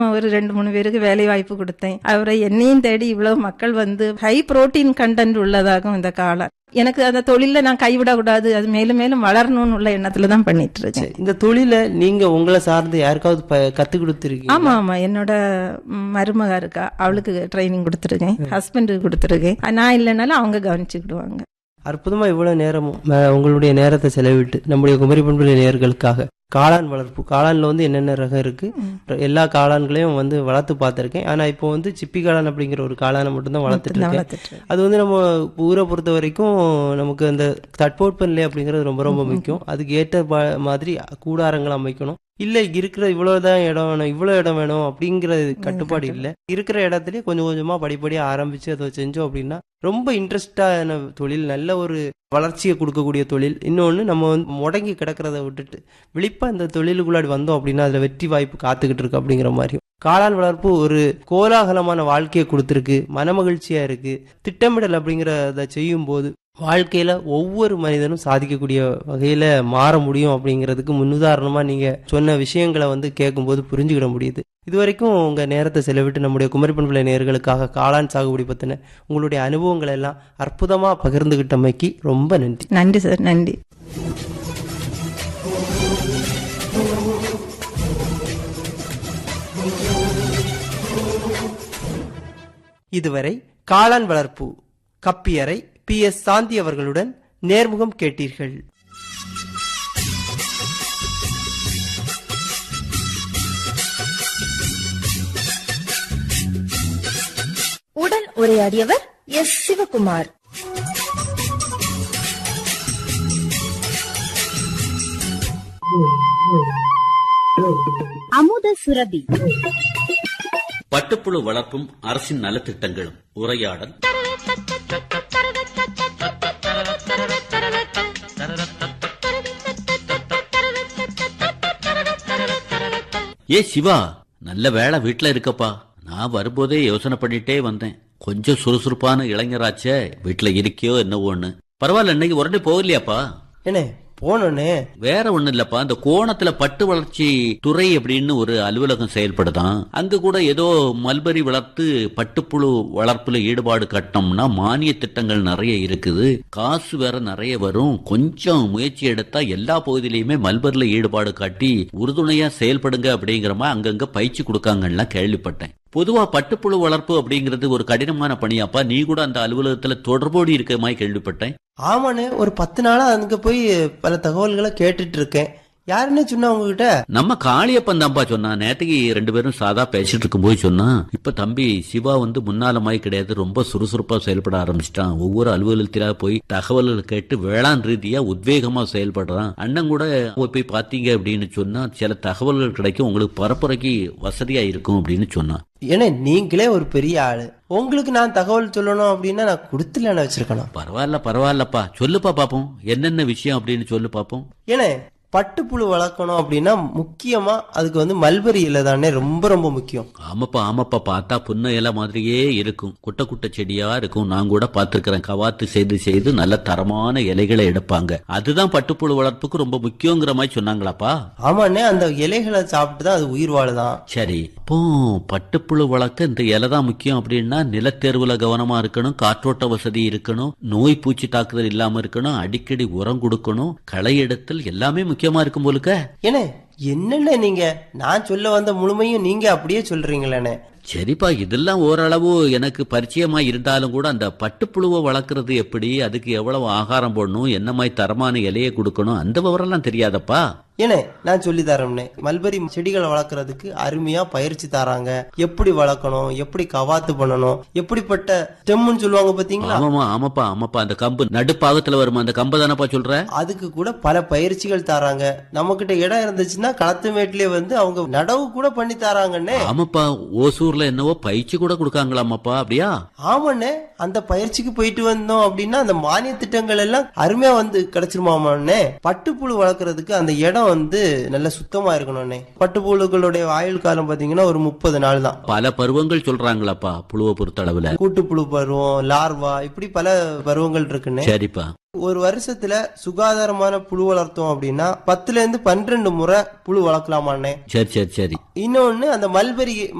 ஒரு ரெண்டு மூணு பேருக்கு வேலை வாய்ப்பு கொடுத்தேன் அவரை என்னையும் தேடி இவ்வளவு மக்கள் வந்து ஹை புரோட்டீன் கண்டென்ட் உள்ளதாகும் இந்த காளான் எனக்கு அந்த தொழில நான் கைவிடக்கூடாது அது மேலும் மேலும் வளரணும்னு உள்ள எண்ணத்துல தான் பண்ணிட்டு இருக்கேன் சரி, இந்த தொழிலை நீங்க உங்களை சார்ந்து யாருக்காவது ப- கத்து கொடுத்துருக்கீங்க ஆமா ஆமா என்னோட ம், மருமக இருக்கா அவளுக்கு ட்ரைனிங் கொடுத்துருக்கேன் ஹஸ்பண்டுக்கு கொடுத்துருக்கேன் நான் இல்லைனாலும் அவங்க கவனிச்சுக்கிடுவாங்க அற்புதமா இவ்வளவு நேரமும் அஹ், உங்களுடைய நேரத்தை செலவிட்டு நம்முடைய குமரி பண்புல நேர்களுக்காக காளான் வளர்ப்பு காளான்ல வந்து என்னென்ன ரகம் இருக்கு எல்லா காளான்களையும் வந்து வளர்த்து பார்த்திருக்கேன் ஆனா இப்போ வந்து சிப்பி காளான் அப்படிங்கிற ஒரு காளானை மட்டும்தான் வளர்த்துட்டு நான் இருக்கேன் வளர்த்துட்டு இருக்கேன். அது வந்து நம்ம ஊரை பொறுத்த வரைக்கும் நமக்கு அந்த தட்பவெப்பநிலை அப்படிங்கிறது ரொம்ப ரொம்ப முக்கியம் அதுக்கு ஏற்ற ப- மாதிரி கூடாரங்கள் அமைக்கணும் இல்ல இருக்கிற இவ்வளவுதான் இடம் வேணும் இவ்வளவு இடம் வேணும் அப்படிங்கிற கட்டுப்பாடு இல்ல இருக்கிற இடத்துலயே கொஞ்சம் கொஞ்சமா படிப்படியா ஆரம்பிச்சு அதை செஞ்சோம் அப்படின்னா ரொம்ப இன்ட்ரெஸ்டான தொழில் நல்ல ஒரு வளர்ச்சியை கொடுக்கக்கூடிய தொழில் இன்னொன்னு நம்ம வந்து முடங்கி கிடக்கிறத விட்டுட்டு விழிப்பா இந்த தொழிலுக்குள்ளாடி வந்தோம் அப்படின்னா அதுல வெற்றி வாய்ப்பு காத்துக்கிட்டு இருக்கு அப்படிங்கிற மாதிரியும் காளான் வளர்ப்பு ஒரு கோலாகலமான வாழ்க்கையை கொடுத்துருக்கு மனமகிழ்ச்சியா இருக்கு திட்டமிடல் அப்படிங்கிறத செய்யும் போது வாழ்க்கையில ஒவ்வொரு மனிதனும் சாதிக்கக்கூடிய வகையில மாற முடியும் அப்படிங்கிறதுக்கு முன்னுதாரணமா நீங்க சொன்ன விஷயங்களை வந்து கேட்கும்போது புரிஞ்சுக்கிட முடியுது இதுவரைக்கும் உங்க நேரத்தை செலவிட்டு நம்முடைய குமரி பண்புல நேயர்களுக்காக காளான் சாகுபடி பத்தின உங்களுடைய அனுபவங்களை எல்லாம் அற்புதமா பகிர்ந்துகிட்டமைக்கு ரொம்ப நன்றி நன்றி சார் நன்றி இதுவரை காளான் வளர்ப்பு கப்பியறை பி எஸ் சாந்தி அவர்களுடன் நேர்முகம் கேட்டீர்கள் உடன் உரையாடியவர் எஸ் சிவகுமார் அமுத சுரபி பட்டுப்புழு வளர்ப்பும் அரசின் நலத்திட்டங்களும் உரையாடல் ஏ சிவா நல்ல வேலை வீட்ல இருக்கப்பா நான் வரும்போதே யோசனை பண்ணிட்டே வந்தேன் கொஞ்சம் சுறுசுறுப்பான இளைஞராச்சே வீட்ல இருக்கியோ என்னவோன்னு பரவாயில்ல இன்னைக்கு உடனே போகலையாப்பா என்ன போனோன்னே வேற ஒண்ணும் இல்லப்பா இந்த கோணத்துல பட்டு வளர்ச்சி துறை அப்படின்னு ஒரு அலுவலகம் செயல்படுதான் அங்க கூட ஏதோ மல்பரி வளர்த்து பட்டுப்புழு வளர்ப்புல ஈடுபாடு கட்டணும்னா மானிய திட்டங்கள் நிறைய இருக்குது காசு வேற நிறைய வரும் கொஞ்சம் முயற்சி எடுத்தா எல்லா பகுதியிலயுமே மல்பரில ஈடுபாடு காட்டி உறுதுணையா செயல்படுங்க அப்படிங்கிற மாதிரி அங்கங்க பயிற்சி கொடுக்காங்கன்னா கேள்விப்பட்டேன் பொதுவா பட்டுப்புழு வளர்ப்பு அப்படிங்கிறது ஒரு கடினமான பணியாப்பா நீ கூட அந்த அலுவலகத்துல தொடர்போடு இருக்க மாதிரி கேள்விப்பட்டேன் ஆமாண்ணே ஒரு பத்து நாளா அங்க போய் பல தகவல்களை கேட்டுட்டு இருக்கேன் யாருன்னே சொன்னா உங்ககிட்ட நம்ம காளியப்பன் தான்ப்பா சொன்னா நேற்றுக்கு ரெண்டு பேரும் சாதா பேசிட்டு இருக்கும்போது சொன்னா இப்ப தம்பி சிவா வந்து முன்னால மாதிரி கிடையாது ரொம்ப சுறுசுறுப்பா செயல்பட ஆரம்பிச்சிட்டான் ஒவ்வொரு அலுவலகத்தில போய் தகவல்கள் கேட்டு வேளாண் ரீதியா உத்வேகமா செயல்படுறான் அண்ணன் கூட போய் பாத்தீங்க அப்படின்னு சொன்னா சில தகவல்கள் கிடைக்கும் உங்களுக்கு பரப்புரைக்கு வசதியா இருக்கும் அப்படின்னு சொன்னான் ஏன்னா நீங்களே ஒரு பெரிய ஆளு உங்களுக்கு நான் தகவல் சொல்லணும் அப்படின்னா நான் கொடுத்துல வச்சிருக்கணும் பரவாயில்ல பரவாயில்லப்பா சொல்லுப்பா பாப்போம் என்னென்ன விஷயம் அப்படின்னு சொல்லு பாப்போம் ஏன்னா பட்டுப்புழு வளர்க்கணும் அப்படின்னா முக்கியமா அதுக்கு வந்து மல்பரி இலை தானே ரொம்ப ரொம்ப முக்கியம் ஆமாப்பா ஆமாப்பா பார்த்தா புன்ன இலை மாதிரியே இருக்கும் குட்டை குட்டை செடியா இருக்கும் நான் கூட பார்த்திருக்கிறேன் கவாத்து செய்து செய்து நல்ல தரமான இலைகளை எடுப்பாங்க அதுதான் பட்டுப்புழு வளர்ப்புக்கு ரொம்ப முக்கியங்கிற மாதிரி சொன்னாங்களாப்பா ஆமாண்ணே அந்த இலைகளை சாப்பிட்டு தான் அது உயிர் வாழுதான் சரி இப்போ பட்டுப்புழு வளர்க்க இந்த இலை தான் முக்கியம் அப்படின்னா நிலத்தேர்வுல கவனமா இருக்கணும் காற்றோட்ட வசதி இருக்கணும் நோய் பூச்சி தாக்குதல் இல்லாம இருக்கணும் அடிக்கடி உரம் கொடுக்கணும் களை எடுத்தல் எல்லாமே முக்கியமா இருக்கும் போலுக்க ஏனே என்னென்ன நீங்க நான் சொல்ல வந்த முழுமையும் நீங்க அப்படியே சொல்றீங்களேண்ணே சரிப்பா இதெல்லாம் ஓரளவு எனக்கு பரிச்சயமா இருந்தாலும் கூட அந்த பட்டுப்புழுவை வளர்க்கறது எப்படி அதுக்கு எவ்வளவு ஆகாரம் போடணும் என்ன மாதிரி தரமான இலையை கொடுக்கணும் அந்த விவரம்லாம் தெரியாதப்பா ஏனே நான் சொல்லி தரேன்னே மல்பரி செடிகளை வளர்க்கறதுக்கு அருமையா பயிற்சி தராங்க எப்படி வளர்க்கணும் எப்படி கவாத்து பண்ணணும் எப்படிப்பட்ட ஸ்டெம்னு சொல்லுவாங்க பாத்தீங்களா ஆமாமா ஆமாப்பா ஆமாப்பா அந்த கம்பு நடுப்பாகத்துல வருமா அந்த கம்பு தானப்பா சொல்ற அதுக்கு கூட பல பயிற்சிகள் தராங்க நம்ம கிட்ட இடம் இருந்துச்சுன்னா களத்து மேட்லயே வந்து அவங்க நடவு கூட பண்ணி தராங்கன்னே ஆமாப்பா ஓசூர்ல ஊர்ல என்னவோ பயிற்சி கூட கொடுக்காங்களாமாப்பா அப்படியா ஆமாண்ணே அந்த பயிற்சிக்கு போயிட்டு வந்தோம் அப்படின்னா அந்த மானிய திட்டங்கள் எல்லாம் அருமையா வந்து கிடைச்சிருமாமாண்ணே பட்டுப்புழு வளர்க்கறதுக்கு அந்த இடம் வந்து நல்ல சுத்தமா இருக்கணும்ண்ணே பட்டுப்புழுக்களுடைய ஆயுள் காலம் பாத்தீங்கன்னா ஒரு முப்பது நாள் தான் பல பருவங்கள் சொல்றாங்களாப்பா புழுவை பொறுத்த அளவுல கூட்டுப்புழு பருவம் லார்வா இப்படி பல பருவங்கள் இருக்குண்ணே சரிப்பா ஒரு வருஷத்துல சுகாதாரமான புழு வளர்த்தோம் அப்படின்னா பத்துல இருந்து பன்னிரண்டு முறை புழு வளர்க்கலாமாண்ணே சரி சரி சரி இன்னொன்னு அந்த மல்பெரி